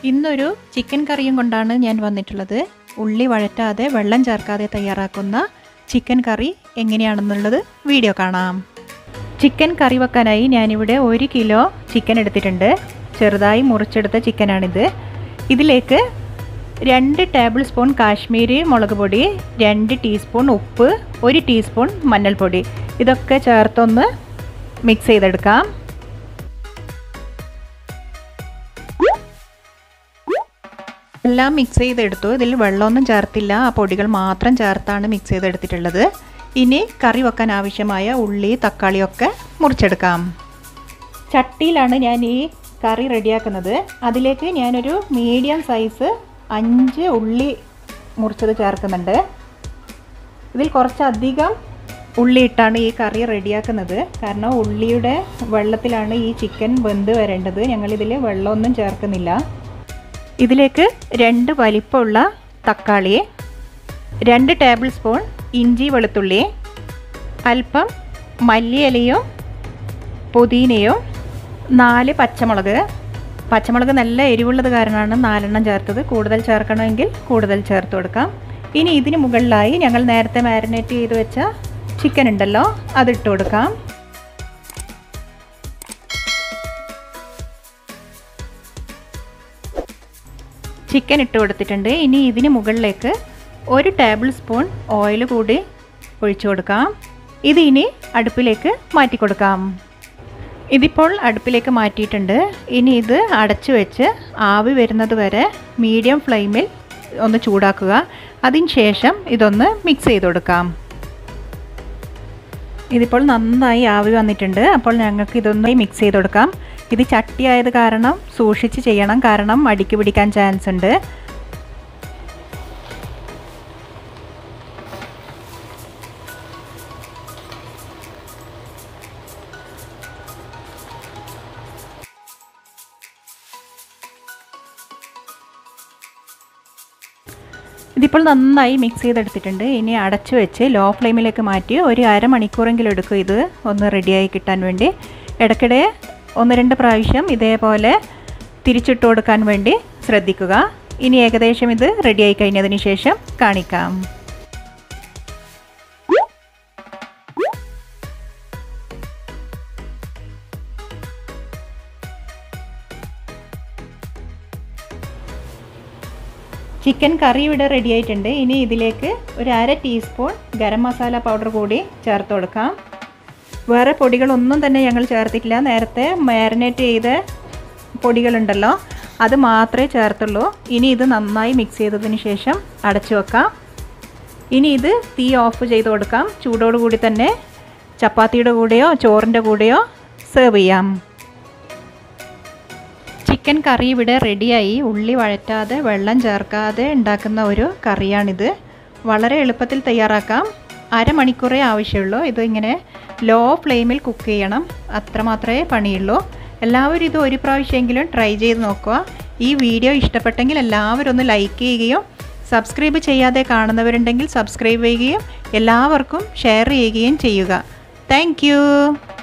ഇന്നൊരു ചിക്കൻ കറിയും കൊണ്ടാണ് ഞാൻ വന്നിട്ടുള്ളത് ഉള്ളി വഴറ്റാതെ വെള്ളം ചേർക്കാതെ തയ്യാറാക്കുന്ന ചിക്കൻ കറി എങ്ങനെയാണെന്നുള്ളത് വീഡിയോ കാണാം ചിക്കൻ കറി വെക്കാനായി ഞാനിവിടെ ഒരു കിലോ ചിക്കൻ എടുത്തിട്ടുണ്ട് ചെറുതായി മുറിച്ചെടുത്ത ചിക്കനാണിത് ഇതിലേക്ക് രണ്ട് ടേബിൾ സ്പൂൺ കാശ്മീരി മുളക് പൊടി രണ്ട് ടീസ്പൂൺ ഉപ്പ് ഒരു ടീസ്പൂൺ മഞ്ഞൾപ്പൊടി ഇതൊക്കെ ചേർത്തൊന്ന് മിക്സ് ചെയ്തെടുക്കാം എല്ലാം മിക്സ് ചെയ്തെടുത്തു ഇതിൽ വെള്ളമൊന്നും ചേർത്തില്ല ആ പൊടികൾ മാത്രം ചേർത്താണ് മിക്സ് ചെയ്തെടുത്തിട്ടുള്ളത് ഇനി കറി വെക്കാൻ ആവശ്യമായ ഉള്ളി തക്കാളിയൊക്കെ മുറിച്ചെടുക്കാം ചട്ടിയിലാണ് ഞാൻ ഈ കറി റെഡിയാക്കുന്നത് അതിലേക്ക് ഞാനൊരു മീഡിയം സൈസ് അഞ്ച് ഉള്ളി മുറിച്ചത് ചേർക്കുന്നുണ്ട് ഇതിൽ കുറച്ചധികം ഉള്ളി ഇട്ടാണ് ഈ കറി റെഡിയാക്കുന്നത് കാരണം ഉള്ളിയുടെ വെള്ളത്തിലാണ് ഈ ചിക്കൻ വെന്ത് വരേണ്ടത് ഞങ്ങളിതിൽ വെള്ളമൊന്നും ചേർക്കുന്നില്ല ഇതിലേക്ക് രണ്ട് വലിപ്പമുള്ള തക്കാളി രണ്ട് ടേബിൾ സ്പൂൺ ഇഞ്ചി വെളുത്തുള്ളി അല്പം മല്ലിയിലയും പുതിനയും നാല് പച്ചമുളക് പച്ചമുളക് നല്ല എരിവുള്ളത് കാരണമാണ് നാലെണ്ണം ചേർത്തത് കൂടുതൽ ചേർക്കണമെങ്കിൽ കൂടുതൽ ചേർത്ത് കൊടുക്കാം ഇനി ഇതിന് മുകളിലായി ഞങ്ങൾ നേരത്തെ മാരിനേറ്റ് ചെയ്ത് വെച്ച ചിക്കൻ ഉണ്ടല്ലോ അതിട്ട് കൊടുക്കാം ചിക്കൻ ഇട്ട് കൊടുത്തിട്ടുണ്ട് ഇനി ഇതിന് മുകളിലേക്ക് ഒരു ടേബിൾ സ്പൂൺ ഓയിൽ കൂടി ഒഴിച്ചു കൊടുക്കാം ഇത് ഇനി അടുപ്പിലേക്ക് മാറ്റി കൊടുക്കാം ഇതിപ്പോൾ അടുപ്പിലേക്ക് മാറ്റിയിട്ടുണ്ട് ഇനി ഇത് അടച്ചു വെച്ച് ആവി വരുന്നത് വരെ മീഡിയം ഫ്ലെയിമിൽ ഒന്ന് ചൂടാക്കുക അതിന് ശേഷം ഇതൊന്ന് മിക്സ് ചെയ്ത് കൊടുക്കാം ഇതിപ്പോൾ നന്നായി ആവി വന്നിട്ടുണ്ട് അപ്പോൾ ഞങ്ങൾക്ക് ഇതൊന്ന് മിക്സ് ചെയ്ത് കൊടുക്കാം ഇത് ചട്ടിയായത് കാരണം സൂക്ഷിച്ച് ചെയ്യണം കാരണം അടിക്ക് പിടിക്കാൻ ചാൻസ് ഉണ്ട് ഇതിപ്പോൾ നന്നായി മിക്സ് ചെയ്തെടുത്തിട്ടുണ്ട് ഇനി അടച്ചു വെച്ച് ലോ ഫ്ലെയിമിലേക്ക് മാറ്റി ഒരു അരമണിക്കൂറെങ്കിലും എടുക്കും ഇത് ഒന്ന് റെഡിയായി കിട്ടാൻ വേണ്ടി ഇടയ്ക്കിടെ ഒന്ന് രണ്ട് പ്രാവശ്യം ഇതേപോലെ തിരിച്ചിട്ട് കൊടുക്കാൻ വേണ്ടി ശ്രദ്ധിക്കുക ഇനി ഏകദേശം ഇത് റെഡിയായി കഴിഞ്ഞതിന് ശേഷം കാണിക്കാം ചിക്കൻ കറി ഇവിടെ റെഡി ആയിട്ടുണ്ട് ഇനി ഇതിലേക്ക് ഒരു അര ടീസ്പൂൺ ഗരം മസാല പൗഡർ കൂടി ചേർത്ത് കൊടുക്കാം വേറെ പൊടികളൊന്നും തന്നെ ഞങ്ങൾ ചേർത്തിട്ടില്ല നേരത്തെ മാരിനേറ്റ് ചെയ്ത പൊടികളുണ്ടല്ലോ അത് മാത്രമേ ചേർത്തുള്ളൂ ഇനി ഇത് നന്നായി മിക്സ് ചെയ്തതിന് ശേഷം അടച്ചു വെക്കാം ഇനി ഇത് തീ ഓഫ് ചെയ്ത് കൊടുക്കാം ചൂടോടുകൂടി തന്നെ ചപ്പാത്തിയുടെ കൂടെയോ ചോറിൻ്റെ കൂടെയോ സെർവ് ചെയ്യാം ചിക്കൻ കറി ഇവിടെ റെഡിയായി ഉള്ളി വഴറ്റാതെ വെള്ളം ചേർക്കാതെ ഉണ്ടാക്കുന്ന ഒരു കറിയാണിത് വളരെ എളുപ്പത്തിൽ തയ്യാറാക്കാം അരമണിക്കൂറേ ആവശ്യമുള്ളൂ ഇത് ഇങ്ങനെ ലോ ഫ്ലെയിമിൽ കുക്ക് ചെയ്യണം അത്രമാത്രമേ പണിയുള്ളൂ എല്ലാവരും ഇത് ഒരു പ്രാവശ്യമെങ്കിലും ട്രൈ ചെയ്ത് നോക്കുക ഈ വീഡിയോ ഇഷ്ടപ്പെട്ടെങ്കിൽ എല്ലാവരും ഒന്ന് ലൈക്ക് ചെയ്യുകയും സബ്സ്ക്രൈബ് ചെയ്യാതെ കാണുന്നവരുണ്ടെങ്കിൽ സബ്സ്ക്രൈബ് ചെയ്യുകയും എല്ലാവർക്കും ഷെയർ ചെയ്യുകയും ചെയ്യുക താങ്ക്